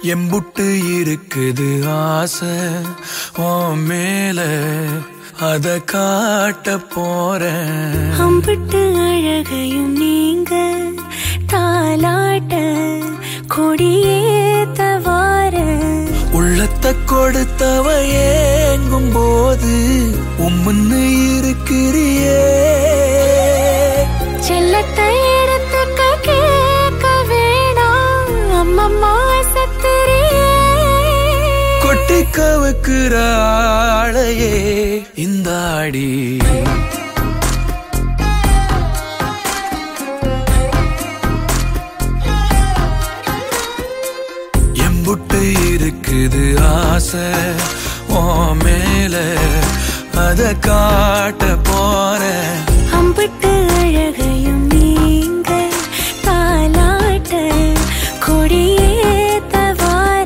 எம்புட்டு இருக்குது ஆசை உன் மேல அத காட்ட போறேன் அம்பிட்டு அழகையும் நீங்க தாலாட்ட கொடியேத்த வார உள்ளத்தை கொடுத்தவ ஏங்கும் போது உம்முன்னு இருக்கிறியே செல்லத்தை எடுத்துக்க கேட்க வேணாம் அம்மம்மா சத்திரியே கொட்டி கவுக்குற ஆளையே இந்த ஆடி எம்புட்டு இருக்குது ஆசை உன் மேல அத காட்ட போறேன் அம்பிட்டு அழகையும் நீங்க தாலாட்ட கொடியேத்த வார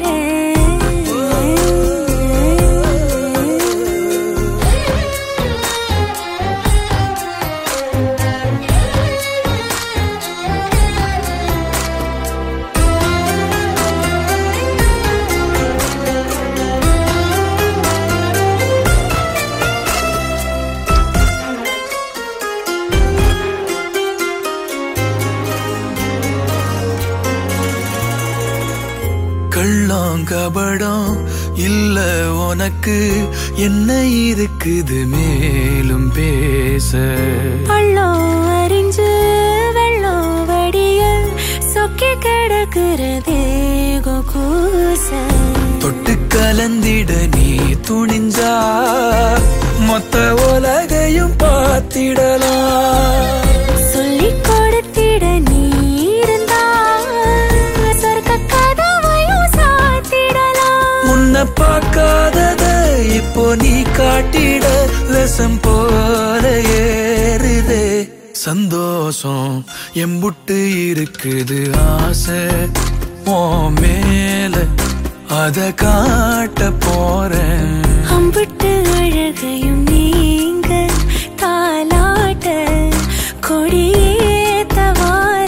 கள்ளம் கபடம் இல்ல உனக்கு என்ன இருக்குது மேலும் பேச பள்ளம் அறிஞ்சு வெள்ளம் வடிய சொக்கி கிடக்கிறதே கூச தொட்டு கலந்திட நீ துணிஞ்சா மொத்த உலகையும் பார்த்திடலாம் சொல்லி கொடுத்திட நீ இருந்தா சொர்க்க கதவையும் சாத்திடலாம் உன்னை பார்க்காதத இப்போ நீ காட்டிட ரசம் போல ஏறுதே சந்தோஷம் எம்புட்டு இருக்குது ஆசை உன் மேல அத காட்ட போறேன் அம்பிட்டு அழகையும் நீங்க தாலாட்ட கொடியேத்த வார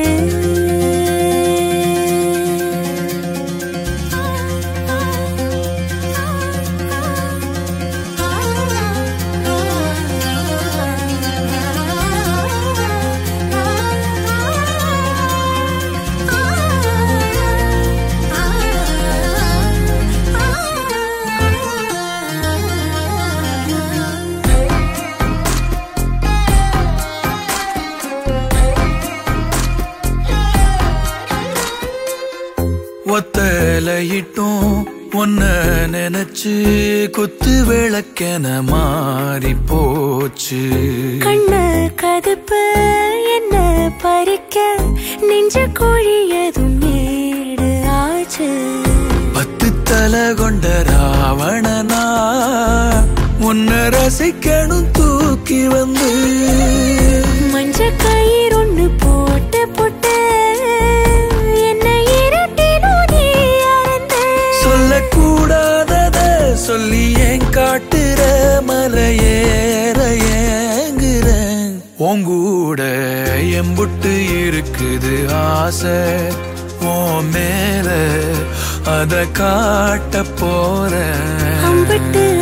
ஒத்தலையிட்டும் ஒன்ன நினைச்சு குத்து விளக்கென மாறி போச்சு கண்ண கதுப்பு என்ன பறிக்க நெஞ்ச கோழியதும் நேடு ஆச்சு பத்து தலை கொண்ட ராவணனா உன்னை ரசிக்கணும் தூக்கி வந்து மஞ்ச கயிறு ஒண்ணு போட்டு போட்டு என்ன இருட்டினும் நீ அறந்த சொல்லக்கூடாதத சொல்லி ஏன் காட்டுற மலையேற ஏங்குறேன் உங்கூட எம்புட்டு இருக்குது ஆசை உன் மேல அத காட்ட போறேன் அம்பிட்டு